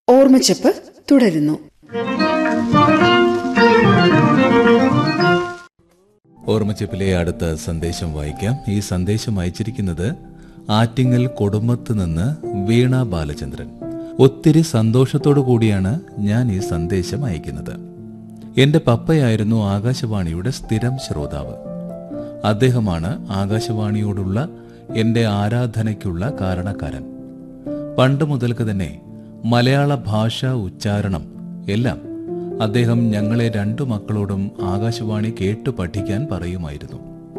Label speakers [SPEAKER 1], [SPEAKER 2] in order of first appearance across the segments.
[SPEAKER 1] ഓർമ്മച്ചപ്പ് തുടരുന്നു
[SPEAKER 2] ഓർമ്മച്ചപ്പിലെ അടുത്ത സന്ദേശം വായിക്കാം ഈ സന്ദേശം അയച്ചിരിക്കുന്നത് ആറ്റിങ്ങൽ കൊടുമത്ത് നിന്ന് വീണ ബാലചന്ദ്രൻ ഒത്തിരി സന്തോഷത്തോടു കൂടിയാണ് ഞാൻ ഈ സന്ദേശം അയക്കുന്നത് എന്റെ പപ്പയായിരുന്നു ആകാശവാണിയുടെ സ്ഥിരം ശ്രോതാവ് അദ്ദേഹമാണ് ആകാശവാണിയോടുള്ള എന്റെ ആരാധനയ്ക്കുള്ള കാരണക്കാരൻ പണ്ട് മുതൽക്ക് തന്നെ മലയാള ഭാഷ ഉച്ചാരണം എല്ലാം അദ്ദേഹം ഞങ്ങളെ രണ്ടു മക്കളോടും ആകാശവാണി കേട്ടു പഠിക്കാൻ പറയുമായിരുന്നു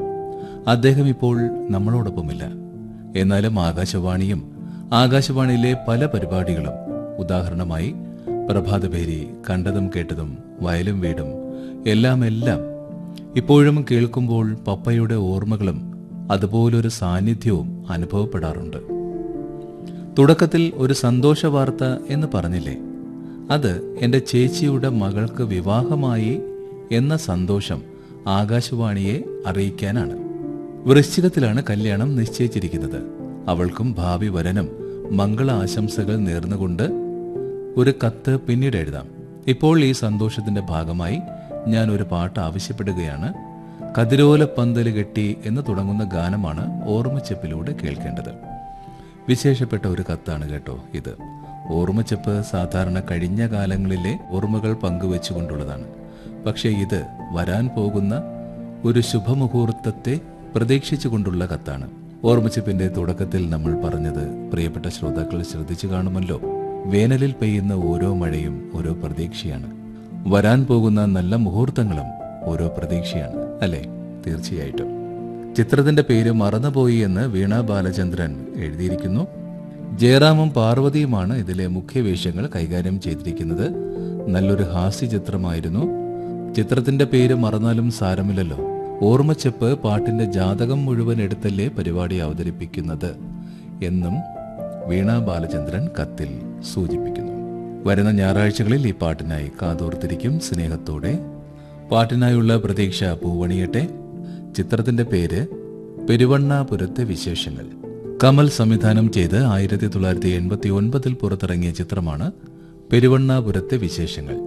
[SPEAKER 2] അദ്ദേഹം ഇപ്പോൾ നമ്മളോടൊപ്പമില്ല എന്നാലും ആകാശവാണിയും ആകാശവാണിയിലെ പല പരിപാടികളും ഉദാഹരണമായി പ്രഭാതഭേരി കണ്ടതും കേട്ടതും വയലും വീടും എല്ലാം എല്ലാം ഇപ്പോഴും കേൾക്കുമ്പോൾ പപ്പയുടെ ഓർമ്മകളും അതുപോലൊരു സാന്നിധ്യവും അനുഭവപ്പെടാറുണ്ട് തുടക്കത്തിൽ ഒരു സന്തോഷ വാർത്ത എന്ന് പറഞ്ഞില്ലേ അത് എൻ്റെ ചേച്ചിയുടെ മകൾക്ക് വിവാഹമായി എന്ന സന്തോഷം ആകാശവാണിയെ അറിയിക്കാനാണ് വൃശ്ചികത്തിലാണ് കല്യാണം നിശ്ചയിച്ചിരിക്കുന്നത് അവൾക്കും ഭാവി വരനും മംഗള ആശംസകൾ നേർന്നുകൊണ്ട് ഒരു കത്ത് പിന്നീട് എഴുതാം ഇപ്പോൾ ഈ സന്തോഷത്തിന്റെ ഭാഗമായി ഞാൻ ഒരു പാട്ട് ആവശ്യപ്പെടുകയാണ് കതിരോല പന്തല് കെട്ടി എന്ന് തുടങ്ങുന്ന ഗാനമാണ് ഓർമ്മച്ചെപ്പിലൂടെ കേൾക്കേണ്ടത് വിശേഷപ്പെട്ട ഒരു കത്താണ് കേട്ടോ ഇത് ഓർമ്മച്ചെപ്പ് സാധാരണ കഴിഞ്ഞ കാലങ്ങളിലെ ഓർമ്മകൾ പങ്കുവെച്ചുകൊണ്ടുള്ളതാണ് പക്ഷേ ഇത് വരാൻ പോകുന്ന ഒരു ശുഭമുഹൂർത്തത്തെ പ്രതീക്ഷിച്ചുകൊണ്ടുള്ള കത്താണ് ഓർമ്മച്ചെപ്പിന്റെ തുടക്കത്തിൽ നമ്മൾ പറഞ്ഞത് പ്രിയപ്പെട്ട ശ്രോതാക്കൾ ശ്രദ്ധിച്ചു കാണുമല്ലോ വേനലിൽ പെയ്യുന്ന ഓരോ മഴയും ഓരോ പ്രതീക്ഷയാണ് വരാൻ പോകുന്ന നല്ല മുഹൂർത്തങ്ങളും ഓരോ പ്രതീക്ഷയാണ് അല്ലേ തീർച്ചയായിട്ടും ചിത്രത്തിന്റെ പേര് മറന്നുപോയി എന്ന് വീണ ബാലചന്ദ്രൻ എഴുതിയിരിക്കുന്നു ജയറാമും പാർവതിയുമാണ് ഇതിലെ മുഖ്യ വേഷങ്ങൾ കൈകാര്യം ചെയ്തിരിക്കുന്നത് നല്ലൊരു ഹാസ്യ ചിത്രമായിരുന്നു ചിത്രത്തിന്റെ പേര് മറന്നാലും സാരമില്ലല്ലോ ഓർമ്മച്ചെപ്പ് പാട്ടിന്റെ ജാതകം മുഴുവൻ എടുത്തല്ലേ പരിപാടി അവതരിപ്പിക്കുന്നത് എന്നും വീണ ബാലചന്ദ്രൻ കത്തിൽ സൂചിപ്പിക്കുന്നു വരുന്ന ഞായറാഴ്ചകളിൽ ഈ പാട്ടിനായി കാതോർത്തിരിക്കും സ്നേഹത്തോടെ പാട്ടിനായുള്ള പ്രതീക്ഷ പൂവണിയട്ടെ ചിത്രത്തിന്റെ പേര് പെരുവണ്ണാപുരത്തെ വിശേഷങ്ങൾ കമൽ സംവിധാനം ചെയ്ത് ആയിരത്തി തൊള്ളായിരത്തി എൺപത്തി ഒൻപതിൽ പുറത്തിറങ്ങിയ ചിത്രമാണ് പെരുവണ്ണാപുരത്തെ വിശേഷങ്ങൾ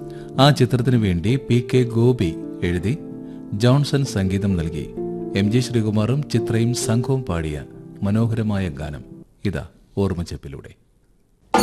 [SPEAKER 2] ആ ചിത്രത്തിനു വേണ്ടി പി കെ ഗോപി എഴുതി ജോൺസൺ സംഗീതം നൽകി എം ജി ശ്രീകുമാറും ചിത്രയും സംഘവും പാടിയ മനോഹരമായ ഗാനം ഇതാ ഓർമ്മച്ചെപ്പിലൂടെ